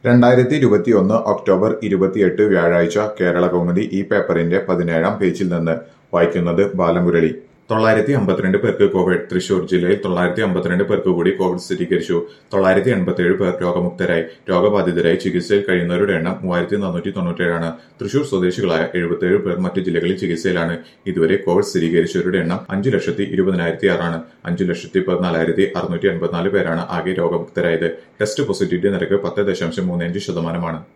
രണ്ടായിരത്തി ഇരുപത്തിയൊന്ന് ഒക്ടോബർ ഇരുപത്തിയെട്ട് വ്യാഴാഴ്ച കേരള കൗമുദി ഈ പേപ്പറിന്റെ പതിനേഴാം പേജിൽ നിന്ന് വായിക്കുന്നത് ബാലമുരളി തൊള്ളായിരത്തി അമ്പത്തിരണ്ട് പേർക്ക് കോവിഡ് തൃശൂർ ജില്ലയിൽ തൊള്ളായിരത്തി അമ്പത്തിരണ്ട് പേർക്ക് കൂടി കോവിഡ് സ്ഥിരീകരിച്ചു തൊള്ളായിരത്തി എൺപത്തിയേഴ് പേർ രോഗമുക്തരായി രോഗബാധിതരായി ചികിത്സയിൽ കഴിയുന്നവരുടെ എണ്ണം മൂവായിരത്തി നാനൂറ്റി തൊണ്ണൂറ്റേഴാണ് തൃശൂർ സ്വദേശികളായ എഴുപത്തിയേഴ് പേർ മറ്റ് ജില്ലകളിൽ ചികിത്സയിലാണ് ഇതുവരെ കോവിഡ് സ്ഥിരീകരിച്ചവരുടെ എണ്ണം അഞ്ചു ലക്ഷത്തി ഇരുപതിനായിരത്തി ആറാണ് അഞ്ചു ലക്ഷത്തി പതിനാലായിരത്തി അറുന്നൂറ്റി എൺപത്തിനാല് പേരാണ് ആകെ രോഗമുക്തരായത് ടെസ്റ്റ് പോസിറ്റിവിറ്റി നിരക്ക് പത്ത് ദശാംശം മൂന്ന് അഞ്ച് ശതമാനമാണ്